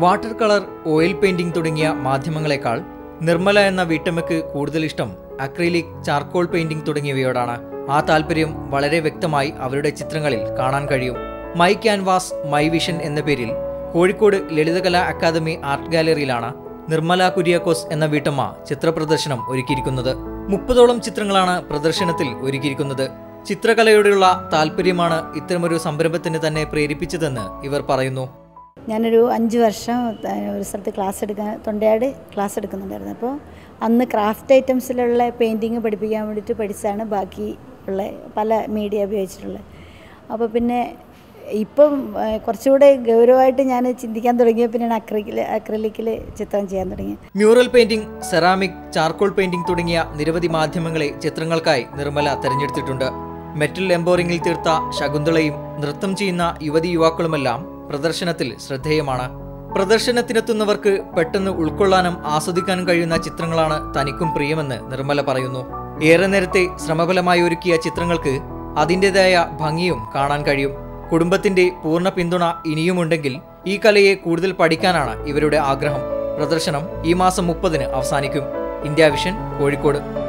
water colour oil painting തുടങ്ങിയ മാധ്യമങ്ങളെക്കാൾ നിർമ്മല എന്ന വീട്ടമ്മയ്ക്ക് കൂടുതൽ ഇഷ്ടം അക്രിലിക് ചാർക്കോൾ പെയിന്റിംഗ് തുടങ്ങിയവയോടാണ് ആ താല്പര്യം വളരെ വ്യക്തമായി അവരുടെ ചിത്രങ്ങളിൽ കാണാൻ കഴിയും മൈ ക്യാൻവാസ് മൈ വിഷൻ എന്ന പേരിൽ കോഴിക്കോട് ലളിതകലാ അക്കാദമി ആർട്ട് ഗാലറിയിലാണ് നിർമ്മല കുര്യാക്കോസ് എന്ന വീട്ടമ്മ ചിത്രപ്രദർശനം ഒരുക്കിയിരിക്കുന്നത് മുപ്പതോളം ചിത്രങ്ങളാണ് പ്രദർശനത്തിൽ ഒരുക്കിയിരിക്കുന്നത് ചിത്രകലയോടുള്ള താല്പര്യമാണ് ഇത്തരമൊരു സംരംഭത്തിന് തന്നെ പ്രേരിപ്പിച്ചതെന്ന് ഇവർ പറയുന്നു ഞാനൊരു അഞ്ച് വർഷം ത- ഒരു സ്ഥലത്ത് ക്ലാസ് എടുക്കാൻ തൊണ്ടയാട് ക്ലാസ് എടുക്കുന്നുണ്ടായിരുന്നു അപ്പോൾ അന്ന് ക്രാഫ്റ്റ് ഐറ്റംസിലുള്ള പെയിൻറ്റിങ് പഠിപ്പിക്കാൻ വേണ്ടിയിട്ട് പഠിച്ചതാണ് ബാക്കി ഉള്ള പല മീഡിയ ഉപയോഗിച്ചിട്ടുള്ളത് അപ്പോൾ പിന്നെ ഇപ്പം ആ, കുറച്ചുകൂടെ ഗൗരവമായിട്ട് ഞാൻ ചിന്തിക്കാൻ തുടങ്ങിയ പിന്നെയാണ് അക്രിക്കിൽ അക്രലിക്കിൽ ചിത്രം ചെയ്യാൻ തുടങ്ങിയത് mural painting ceramic charcoal painting തുടങ്ങിയ നിരവധി മാധ്യമങ്ങളെ ചിത്രങ്ങൾക്കായി നിർമ്മല തെരഞ്ഞെടുത്തിട്ടുണ്ട് മെറ്റൽ എംബോറിംഗിൽ തീർത്ത ശകുന്തളയും നൃത്തം ചെയ്യുന്ന യുവതി യുവാക്കളുമെല്ലാം പ്രദർശനത്തിൽ ശ്രദ്ധേയമാണ് പ്രദർശനത്തിനെത്തുന്നവർക്ക് പെട്ടെന്ന് ഉൾക്കൊള്ളാനും ആസ്വദിക്കാനും കഴിയുന്ന ചിത്രങ്ങളാണ് തനിക്കും പ്രിയമെന്ന് നിർമ്മല പറയുന്നു ഏറെ നേരത്തെ ശ്രമഫലമായി ഒരുക്കിയ ചിത്രങ്ങൾക്ക് അതിൻ്റെതായ ഭംഗിയും കാണാൻ കഴിയും കുടുംബത്തിന്റെ പൂർണ്ണ പിന്തുണ ഇനിയുമുണ്ടെങ്കിൽ ഈ കലയെ കൂടുതൽ പഠിക്കാനാണ് ഇവരുടെ ആഗ്രഹം പ്രദർശനം ഈ മാസം മുപ്പതിന് അവസാനിക്കും ഇന്ത്യ വിഷൻ കോഴിക്കോട്